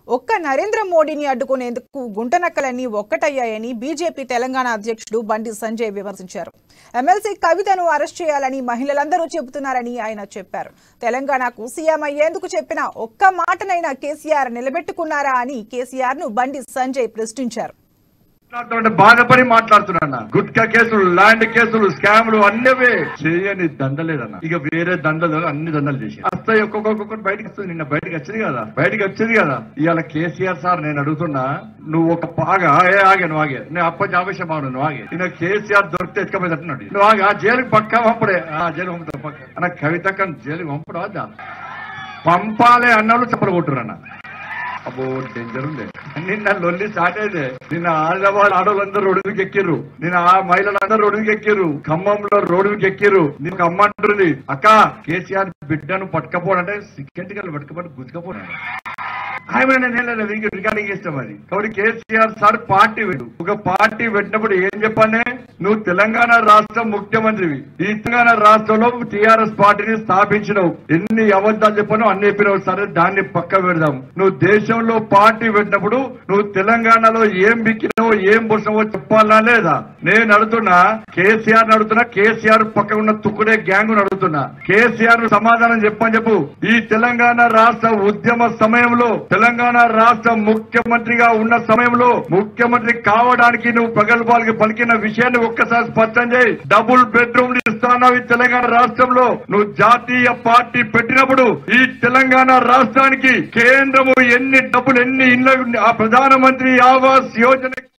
ఒక్క నరేంద్ర మోడీని అడ్డుకునేందుకు గుంటనక్కలన్నీ ఒక్కటయ్యాయని బీజేపీ తెలంగాణ అధ్యక్షుడు బండి సంజయ్ విమర్శించారు ఎమ్మెల్సీ కవితను అరెస్ట్ చేయాలని మహిళలందరూ చెబుతున్నారని ఆయన చెప్పారు తెలంగాణకు సీఎం అయ్యేందుకు చెప్పిన ఒక్క మాటనైనా కేసీఆర్ నిలబెట్టుకున్నారా అని కేసీఆర్ ను బండి సంజయ్ ప్రశ్నించారు మాట్లాడుతుంటే బాధపడి మాట్లాడుతున్నా గుట్కా కేసులు ల్యాండ్ కేసులు స్కామ్లు అన్నవే చేయని దండలేదన్న ఇక వేరే దండలు అన్ని దండలు చేసి వస్తాయి ఒక్కొక్క ఒక్కొక్కటి బయటకు వస్తుంది నిన్న బయటకు వచ్చింది కదా బయటకు వచ్చింది కదా ఇవాళ కేసీఆర్ సార్ నేను అడుగుతున్నా నువ్వు ఒక పాగా ఏ ఆగే నువ్వు ఆగే నేను అప్పటి ఆవేశం అవును నువ్వు ఆగే నేను కేసీఆర్ దొరికితే ఎత్తుకపోయి అంటున్నాడు నువ్వు ఆగే ఆ జైలుకి పక్కా పంపడే ఆ జైలు పంపుతా పక్క అన్న కవితక్క జైలుకి పంపడం వద్దా పంపాలే అన్నాడు చెప్పలు కొట్టురన్న అబ్బో డేంజర్ ఉండే నిన్న లొల్లి స్టార్ట్ అయింది నిన్న ఆదిలాబాద్ ఆడవాళ్ళందరూ రోడ్డుకి ఎక్కిర్రు నిన్న ఆ మహిళలందరూ రోడ్డుకి ఎక్కిర్రు ఖమ్మంలో రోడ్డుకి ఎక్కిర్రు నీకు అమ్మ అంటుంది అక్క కేసీఆర్ బిడ్డను పట్టుకపోడంటే సిక్కెంటికల్ పట్టుకపోయి గుంజుకపోయాడు ఆయన నేను రికార్డింగ్ చేస్తాం అది కాబట్టి కేసీఆర్ సార్ పార్టీ పెట్టు ఒక పార్టీ పెట్టినప్పుడు ఏం చెప్పానే నువ్వు తెలంగాణ రాష్ట్ర ముఖ్యమంత్రివి ఈ తెలంగాణ రాష్ట్రంలో టీఆర్ఎస్ పార్టీని స్థాపించినవు ఎన్ని అబద్ధాలు చెప్పానో అన్ని చెప్పినావు సరే దాన్ని పక్క పెడదాం నువ్వు దేశంలో పార్టీ పెట్టినప్పుడు నువ్వు తెలంగాణలో ఏం బిక్కినావో ఏం పుట్టినావో చెప్పాలా లేదా నేను అడుగుతున్నా కేసీఆర్ అడుగుతున్నా కేసీఆర్ పక్క ఉన్న తుక్కుడే గ్యాంగ్ అడుగుతున్నా కేసీఆర్ ను సమాధానం చెప్పని చెప్పు ఈ తెలంగాణ రాష్ట్ర ఉద్యమ సమయంలో తెలంగాణ రాష్ట్ర ముఖ్యమంత్రిగా ఉన్న సమయంలో ముఖ్యమంత్రి కావడానికి నువ్వు ప్రగల్భాలకి పలికిన విషయాన్ని ఒక్కసారి స్పష్టం చేయి డబుల్ బెడ్రూమ్ ఇస్తావు ఈ తెలంగాణ రాష్ట్రంలో నువ్వు జాతీయ పార్టీ పెట్టినప్పుడు ఈ తెలంగాణ రాష్ట్రానికి కేంద్రము ఎన్ని డబ్బులు ఎన్ని ఇళ్ళ ఆ ప్రధానమంత్రి ఆవాస్ యోజన